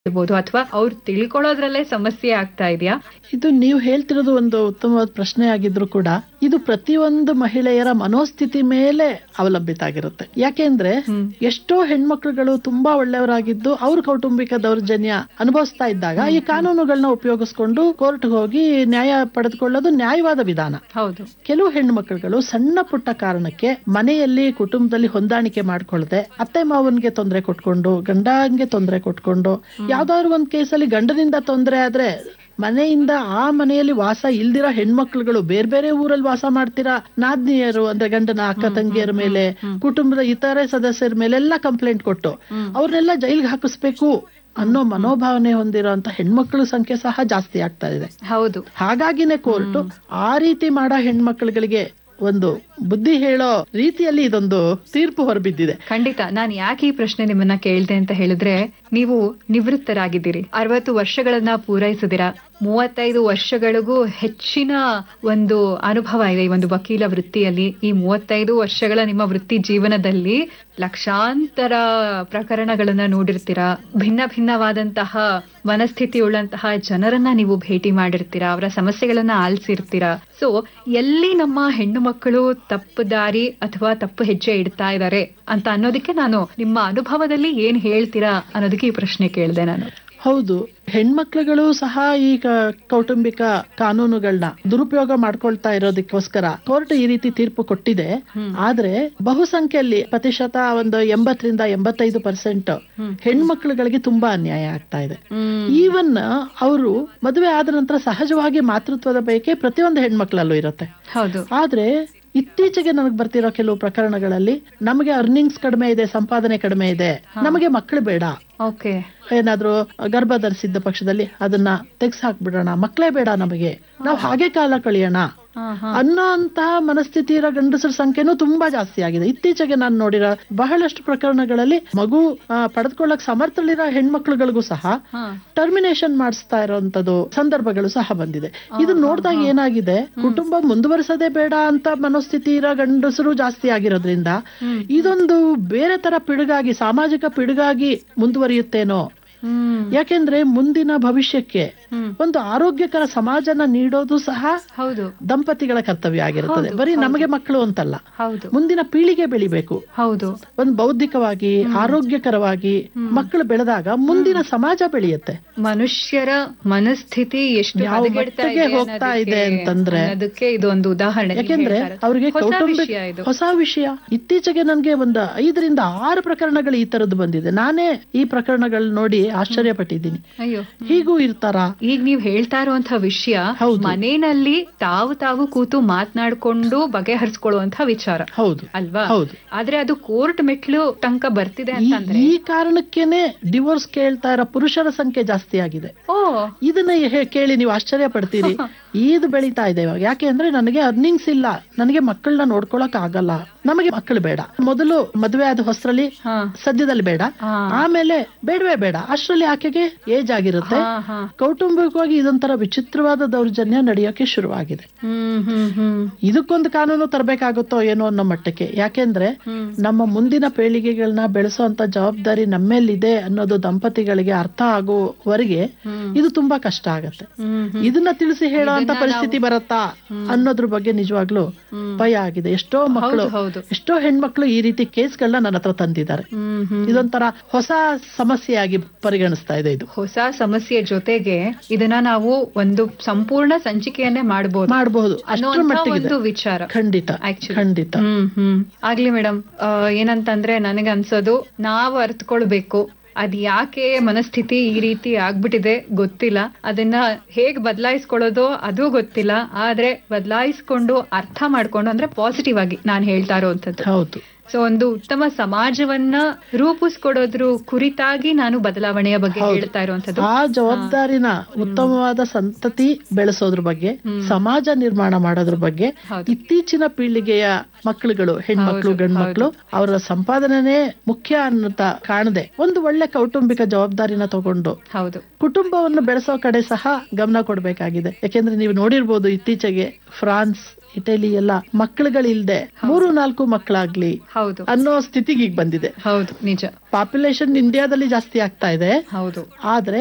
ಇರ್ಬೋದು ಅಥವಾ ಅವ್ರು ತಿಳ್ಕೊಳ್ಳೋದ್ರಲ್ಲೇ ಸಮಸ್ಯೆ ಆಗ್ತಾ ಇದೆಯಾ ಇದು ನೀವು ಹೇಳ್ತಿರೋದು ಒಂದು ಉತ್ತಮವಾದ ಪ್ರಶ್ನೆ ಆಗಿದ್ರು ಕೂಡ ಇದು ಪ್ರತಿಯೊಂದು ಮಹಿಳೆಯರ ಮನೋಸ್ಥಿತಿ ಮೇಲೆ ಅವಲಂಬಿತ ಆಗಿರುತ್ತೆ ಯಾಕೆಂದ್ರೆ ಎಷ್ಟೋ ಹೆಣ್ಮಕ್ಳುಗಳು ತುಂಬಾ ಒಳ್ಳೆಯವರಾಗಿದ್ದು ಅವ್ರ ಕೌಟುಂಬಿಕ ದೌರ್ಜನ್ಯ ಅನುಭವಿಸ್ತಾ ಇದ್ದಾಗ ಈ ಕಾನೂನುಗಳನ್ನ ಉಪಯೋಗಿಸ್ಕೊಂಡು ಕೋರ್ಟ್ ಹೋಗಿ ನ್ಯಾಯ ಪಡೆದುಕೊಳ್ಳೋದು ನ್ಯಾಯವಾದ ವಿಧಾನ ಹೌದು ಕೆಲವು ಹೆಣ್ಣು ಮಕ್ಕಳುಗಳು ಸಣ್ಣ ಪುಟ್ಟ ಕಾರಣಕ್ಕೆ ಮನೆಯಲ್ಲಿ ಕುಟುಂಬದಲ್ಲಿ ಹೊಂದಾಣಿಕೆ ಮಾಡ್ಕೊಳ್ಳದೆ ಅತ್ತೆ ಮಾವನ್ಗೆ ತೊಂದರೆ ಕೊಟ್ಕೊಂಡು ಗಂಡಂಗೆ ತೊಂದರೆ ಕೊಟ್ಕೊಂಡು ಯಾವ್ದಾದ್ರು ಒಂದ್ ಕೇಸಲ್ಲಿ ಗಂಡನಿಂದ ತೊಂದರೆ ಆದ್ರೆ ಮನೆಯಿಂದ ಆ ಮನೆಯಲ್ಲಿ ವಾಸ ಇಲ್ದಿರೋ ಹೆಣ್ಮಕ್ಳುಗಳು ಬೇರೆ ಬೇರೆ ಊರಲ್ಲಿ ವಾಸ ಮಾಡ್ತೀರಾ ನಾದ್ನಿಯರು ಅಂದ್ರೆ ಗಂಡನ ಅಕ್ಕ ತಂಗಿಯರ ಮೇಲೆ ಕುಟುಂಬದ ಇತರೆ ಸದಸ್ಯರ ಮೇಲೆಲ್ಲ ಕಂಪ್ಲೇಂಟ್ ಕೊಟ್ಟು ಅವ್ರನ್ನೆಲ್ಲ ಜೈಲ್ಗೆ ಹಾಕಿಸ್ಬೇಕು ಅನ್ನೋ ಮನೋಭಾವನೆ ಹೊಂದಿರೋ ಅಂತ ಹೆಣ್ಮಕ್ಳ ಸಂಖ್ಯೆ ಸಹ ಜಾಸ್ತಿ ಆಗ್ತಾ ಇದೆ ಹೌದು ಹಾಗಾಗಿನೇ ಕೋರ್ಟ್ ಆ ರೀತಿ ಮಾಡೋ ಹೆಣ್ಮಕ್ಳುಗಳಿಗೆ ಒಂದು ಬುದ್ಧಿ ಹೇಳೋ ರೀತಿಯಲ್ಲಿ ಇದೊಂದು ತೀರ್ಪು ಹೊರಬಿದ್ದಿದೆ ಖಂಡಿತ ನಾನು ಯಾಕೆ ಈ ಪ್ರಶ್ನೆ ನಿಮ್ಮನ್ನ ಕೇಳ್ದೆ ಅಂತ ಹೇಳಿದ್ರೆ ನೀವು ನಿವೃತ್ತರಾಗಿದ್ದೀರಿ ಅರವತ್ತು ವರ್ಷಗಳನ್ನ ಪೂರೈಸಿದಿರ ಮೂವತ್ತೈದು ವರ್ಷಗಳಿಗೂ ಹೆಚ್ಚಿನ ಒಂದು ಅನುಭವ ಇದೆ ಈ ಒಂದು ವಕೀಲ ವೃತ್ತಿಯಲ್ಲಿ ಈ ಮೂವತ್ತೈದು ವರ್ಷಗಳ ನಿಮ್ಮ ವೃತ್ತಿ ಜೀವನದಲ್ಲಿ ಲಕ್ಷಾಂತರ ಪ್ರಕರಣಗಳನ್ನ ನೋಡಿರ್ತೀರಾ ಭಿನ್ನ ಭಿನ್ನವಾದಂತಹ ಮನಸ್ಥಿತಿ ಉಳ್ಳಂತಹ ಜನರನ್ನ ನೀವು ಭೇಟಿ ಮಾಡಿರ್ತೀರಾ ಅವರ ಸಮಸ್ಯೆಗಳನ್ನ ಆಲಿಸಿರ್ತೀರಾ ಸೊ ಎಲ್ಲಿ ನಮ್ಮ ಹೆಣ್ಣು ಮಕ್ಕಳು ತಪ್ಪು ದಾರಿ ಅಥವಾ ತಪ್ಪು ಹೆಜ್ಜೆ ಇಡ್ತಾ ಇದ್ದಾರೆ ಅಂತ ಅನ್ನೋದಕ್ಕೆ ನಾನು ನಿಮ್ಮ ಅನುಭವದಲ್ಲಿ ಏನ್ ಹೇಳ್ತೀರಾ ಅನ್ನೋದಕ್ಕೆ ಈ ಪ್ರಶ್ನೆ ಕೇಳಿದೆ ನಾನು ಹೌದು ಹೆಣ್ಮಕ್ಳುಗಳು ಸಹ ಈ ಕ- ಕೌಟುಂಬಿಕ ಕಾನೂನುಗಳನ್ನ ದುರುಪಯೋಗ ಮಾಡ್ಕೊಳ್ತಾ ಇರೋದಕ್ಕೋಸ್ಕರ ಕೋರ್ಟ್ ಈ ರೀತಿ ತೀರ್ಪು ಕೊಟ್ಟಿದೆ ಆದ್ರೆ ಬಹುಸಂಖ್ಯೆಯಲ್ಲಿ ಪ್ರತಿಶತ ಒಂದು ಎಂಬತ್ತರಿಂದ ಎಂಬತ್ತೈದು ಪರ್ಸೆಂಟ್ ಹೆಣ್ಮಕ್ಳುಗಳಿಗೆ ತುಂಬಾ ಅನ್ಯಾಯ ಆಗ್ತಾ ಇದೆ ಈವನ್ ಅವರು ಮದುವೆ ಆದ ನಂತರ ಸಹಜವಾಗಿ ಮಾತೃತ್ವದ ಬಯಕೆ ಪ್ರತಿಯೊಂದು ಹೆಣ್ಮಕ್ಳಲ್ಲೂ ಇರುತ್ತೆ ಹೌದು ಆದ್ರೆ ಇತ್ತೀಚೆಗೆ ನನಗೆ ಬರ್ತಿರೋ ಕೆಲವು ಪ್ರಕರಣಗಳಲ್ಲಿ ನಮಗೆ ಅರ್ನಿಂಗ್ಸ್ ಕಡಿಮೆ ಇದೆ ಸಂಪಾದನೆ ಕಡಿಮೆ ಇದೆ ನಮಗೆ ಮಕ್ಕಳು ಬೇಡ ಓಕೆ ಏನಾದ್ರೂ ಗರ್ಭ ಧರಿಸಿದ್ದ ಪಕ್ಷದಲ್ಲಿ ಅದನ್ನ ತೆಗ್ಸ್ ಹಾಕ್ಬಿಡೋಣ ಮಕ್ಕಳೇ ಬೇಡ ನಮಗೆ ನಾವು ಹಾಗೆ ಕಾಲ ಕಳಿಯೋಣ ಅನ್ನೋ ಅಂತಹ ಮನಸ್ಥಿತಿ ಇರೋ ಗಂಡಸರ ಸಂಖ್ಯೆನೂ ತುಂಬಾ ಜಾಸ್ತಿ ಆಗಿದೆ ಇತ್ತೀಚೆಗೆ ನಾನು ನೋಡಿರೋ ಬಹಳಷ್ಟು ಪ್ರಕರಣಗಳಲ್ಲಿ ಮಗು ಆ, ಪಡೆದುಕೊಳ್ಳಕ್ ಸಮರ್ಥಲಿರೋ ಹೆಣ್ಮಕ್ಳುಗಳಿಗೂ ಸಹ ಟರ್ಮಿನೇಷನ್ ಮಾಡಿಸ್ತಾ ಇರೋಂಥದ್ದು ಸಂದರ್ಭಗಳು ಸಹ ಬಂದಿದೆ ಇದು ನೋಡಿದಾಗ ಏನಾಗಿದೆ ಕುಟುಂಬ ಮುಂದುವರಿಸೋದೇ ಬೇಡ ಅಂತ ಮನೋಸ್ಥಿತಿ ಇರೋ ಗಂಡಸರು ಜಾಸ್ತಿ ಆಗಿರೋದ್ರಿಂದ ಇದೊಂದು ಬೇರೆ ತರ ಪಿಡುಗಾಗಿ ಸಾಮಾಜಿಕ ಪಿಡುಗಾಗಿ ಮುಂದುವರಿಯುತ್ತೇನೋ ಹ್ಮ್ ಯಾಕೆಂದ್ರೆ ಮುಂದಿನ ಭವಿಷ್ಯಕ್ಕೆ ಒಂದು ಆರೋಗ್ಯಕರ ಸಮಾಜನ ನೀಡೋದು ಸಹ ಹೌದು ದಂಪತಿಗಳ ಕರ್ತವ್ಯ ಆಗಿರುತ್ತದೆ ಬರೀ ನಮಗೆ ಮಕ್ಕಳು ಅಂತಲ್ಲ ಹೌದು ಮುಂದಿನ ಪೀಳಿಗೆ ಬೆಳಿಬೇಕು ಹೌದು ಒಂದು ಬೌದ್ಧಿಕವಾಗಿ ಆರೋಗ್ಯಕರವಾಗಿ ಮಕ್ಕಳು ಬೆಳೆದಾಗ ಮುಂದಿನ ಸಮಾಜ ಬೆಳೆಯುತ್ತೆ ಮನುಷ್ಯರ ಮನಸ್ಥಿತಿ ಎಷ್ಟು ಯಾವ ಹದಗೆಡ್ತಾ ಮಟ್ಟಿಗೆ ಇದೆ ಹೋಗ್ತಾ ಇದೆ ಅನ್ನೋದಕ್ಕೆ- ಅಂತಂದ್ರೆ ಅನ್ನೋದಕ್ಕೆ ಇದು ಒಂದು ಉದಾಹರಣೆ ನೀವು ಯಾಕೆಂದ್ರೆ ಹೇಳ್ತಾ ಇರೋದು. ಅವ್ರಿಗೆ ಹೊಸ ಕೌಟುಂಬಿಕ ವಿಷಯ ಇದು ಹೊಸ ವಿಷಯ ಇತ್ತೀಚೆಗೆ ನನ್ಗೆ ಒಂದು ಐದರಿಂದ ಆರು ಪ್ರಕರಣಗಳು ಈ ತರದ್ದು ಬಂದಿದೆ ನಾನೇ ಈ ಪ್ರಕರಣಗಳು ನೋಡಿ ಆಶ್ಚರ್ಯಪಟ್ಟಿದ್ದೀನಿ ಅಯ್ಯೋ ಹೀಗೂ ಇರ್ತಾರಾ ಈಗ ನೀವ್ ಹೇಳ್ತಾ ಇರುವಂತಹ ವಿಷಯ ಹೌದು. ಮನೆಯಲ್ಲಿ ತಾವು ತಾವು ಕೂತು ಮಾತನಾಡ್ಕೊಂಡು ಬಗೆಹರಿಸ್ಕೊಳ್ಳುವಂತಹ ವಿಚಾರ ಹೌದು ಅಲ್ವಾ ಹೌದು ಆದ್ರೆ ಅದು ಕೋರ್ಟ್ ಮೆಟ್ಲು ತನಕ ಬರ್ತಿದೆ ಈ- ಅಂತಂದ್ರೆ ಈ ಕಾರಣಕ್ಕೇನೆ ಡಿವೋರ್ಸ್ ಕೇಳ್ತಾ ಇರೋ ಪುರುಷರ ಸಂಖ್ಯೆ ಜಾಸ್ತಿ ಆಗಿದೆ ಓ ಇದನ್ನ ಹೇ- ಕೇಳಿ ನೀವು ಆಶ್ಚರ್ಯ ಪಡ್ತೀರಿ ಇದು ಬೆಳೀತಾ ಇದೆ ಇವಾಗ ಯಾಕೆ ಅಂದ್ರೆ ನನಗೆ ಅರ್ನಿಂಗ್ಸ್ ಇಲ್ಲ ನನಗೆ ಮಕ್ಕಳನ್ನ ನೋಡ್ಕೊಳಕ್ ಆಗಲ್ಲ ನಮಗೆ ಮಕ್ಕಳು ಬೇಡ ಮೊದಲು ಮದುವೆ ಆದ ಹೊಸರಲ್ಲಿ ಹಾ ಸದ್ಯದಲ್ಲಿ ಬೇಡ ಹಾ. ಆಮೇಲೆ ಬೇಡವೇ ಬೇಡ ಅಷ್ಟರಲ್ಲಿ ಆಕೆಗೆ ಏಜ್ ಆಗಿರುತ್ತೆ ಹಾ ಹಾ ಕೌಟುಂಬಿಕವಾಗಿ ಇದೊಂಥರ ವಿಚಿತ್ರವಾದ ದೌರ್ಜನ್ಯ ನಡೆಯೋಕೆ ಶುರುವಾಗಿದೆ ಹ್ಮ್ ಹ್ಮ್ ಹ್ಮ್ ಇದಕ್ಕೊಂದು ಕಾನೂನು ತರಬೇಕಾಗುತ್ತೋ ಏನೋ ಅನ್ನೋ ಮಟ್ಟಕ್ಕೆ ಯಾಕೆಂದ್ರೆ ಹ್ಮ್. ನಮ್ಮ ಮುಂದಿನ ಪೀಳಿಗೆಗಳನ್ನ ಬೆಳೆಸುವಂತ ಜವಾಬ್ದಾರಿ ನಮ್ಮೇಲಿದೆ ಅನ್ನೋದು ದಂಪತಿಗಳಿಗೆ ಅರ್ಥ ಆಗುವವರೆಗೆ ಹ್ಮ್. ಇದು ತುಂಬಾ ಕಷ್ಟ ಆಗತ್ತೆ ಹ್ಮ್ ಹ್ಮ್ ಇದನ್ನ ತಿಳಿಸಿ ಹೇಳೋ ಅಂತ ಪರಿಸ್ಥಿತಿ ಬರತ್ತಾ ಅನ್ನೋದ್ರ ಬಗ್ಗೆ ನಿಜವಾಗ್ಲೂ ಭಯ ಆಗಿದೆ ಎಷ್ಟೋ ಮಕ್ಕಳು ಹೌದು ಹೌದು ಎಷ್ಟೋ ಹೆಣ್ಮಕ್ಳು ಈ ರೀತಿ ಕೇಸ್ಗಳನ್ನ ನನ್ನ ಹತ್ರ ತಂದಿದ್ದಾರೆ ಹ್ಮ್ ಹ್ಮ್ ಇದೊಂಥರ ಹೊಸ ಸಮಸ್ಯೆಯಾಗಿ ಪರಿಗಣಿಸ್ತಾ ಇದೆ ಇದು ಹೊಸ ಸಮಸ್ಯೆ ಜೊತೆಗೆ ಇದನ್ನ ನಾವು ಒಂದು ಸಂಪೂರ್ಣ ಸಂಚಿಕೆಯನ್ನೇ ಮಾಡಬಹುದು ಮಾಡಬಹುದು ಅಷ್ಟರ ಅನ್ನುವಂತ ಮಟ್ಟಿಗೆ ಒಂದು ವಿಚಾರ ಖಂಡಿತ Actually. ಖಂಡಿತ ಹ್ಮ್ ಹ್ಮ್ ಆಗ್ಲಿ ಮೇಡಮ್ ಏನಂತಂದ್ರೆ ನನಗೆ ಅನ್ಸೋದು ನಾವು ಅರ್ಥಕೊಳ್ಬೇಕು ಅದ್ ಯಾಕೆ ಮನಸ್ಥಿತಿ ಈ ರೀತಿ ಆಗ್ಬಿಟ್ಟಿದೆ ಗೊತ್ತಿಲ್ಲ ಅದನ್ನ ಹೇಗ್ ಬದಲಾಯಿಸ್ಕೊಳ್ಳೋದು ಅದು ಗೊತ್ತಿಲ್ಲ ಆದ್ರೆ ಬದಲಾಯಿಸ್ಕೊಂಡು ಅರ್ಥ ಮಾಡ್ಕೊಂಡು ಅಂದ್ರೆ ಪಾಸಿಟಿವ್ ಆಗಿ ನಾನು ಹೇಳ್ತಾ ಇರೋವಂಥದ್ದು ಹೌದು ಸೊ ಒಂದು ಉತ್ತಮ ಸಮಾಜವನ್ನ ರೂಪಿಸ್ಕೊಡೋದ್ರ ಕುರಿತಾಗಿ ನಾನು ಬದಲಾವಣೆಯ ಬಗ್ಗೆ ಹೇಳ್ತಾ ಇರುವಂತದ್ದು ಆ ಜವಾಬ್ದಾರಿನ ಉತ್ತಮವಾದ ಸಂತತಿ ಬೆಳೆಸೋದ್ರ ಬಗ್ಗೆ ಸಮಾಜ ನಿರ್ಮಾಣ ಮಾಡೋದ್ರ ಬಗ್ಗೆ ಹೌದು. ಇತ್ತೀಚಿನ ಪೀಳಿಗೆಯ ಮಕ್ಕಳುಗಳು ಹೆಣ್ಮಕ್ಳು ಹೌದು, ಗಂಡ್ಮಕ್ಳು ಅವರ ಸಂಪಾದನೆನೇ ಮುಖ್ಯ ಅನ್ನತ ಕಾಣದೆ ಒಂದು ಒಳ್ಳೆ ಕೌಟುಂಬಿಕ ಜವಾಬ್ದಾರಿನ ತಗೊಂಡು ಹೌದು ಕುಟುಂಬವನ್ನು ಬೆಳೆಸೋ ಕಡೆ ಸಹ ಗಮನ ಕೊಡಬೇಕಾಗಿದೆ ಯಾಕೆಂದ್ರೆ ನೀವು ನೋಡಿರ್ಬೋದು ಇತ್ತೀಚೆಗೆ ಫ್ರಾನ್ಸ್ ಇಟಲಿ ಎಲ್ಲ ಮಕ್ಕಳುಗಳಿಲ್ದೆ ಮೂರು ನಾಲ್ಕು ಮಕ್ಕಳಾಗ್ಲಿ ಹೌದು ಅನ್ನೋ ಸ್ಥಿತಿಗೆ ಈಗ ಬಂದಿದೆ ಹೌದು ನಿಜ ಪಾಪ್ಯುಲೇಷನ್ ಇಂಡಿಯಾದಲ್ಲಿ ಜಾಸ್ತಿ ಆಗ್ತಾ ಇದೆ ಹೌದು ಆದ್ರೆ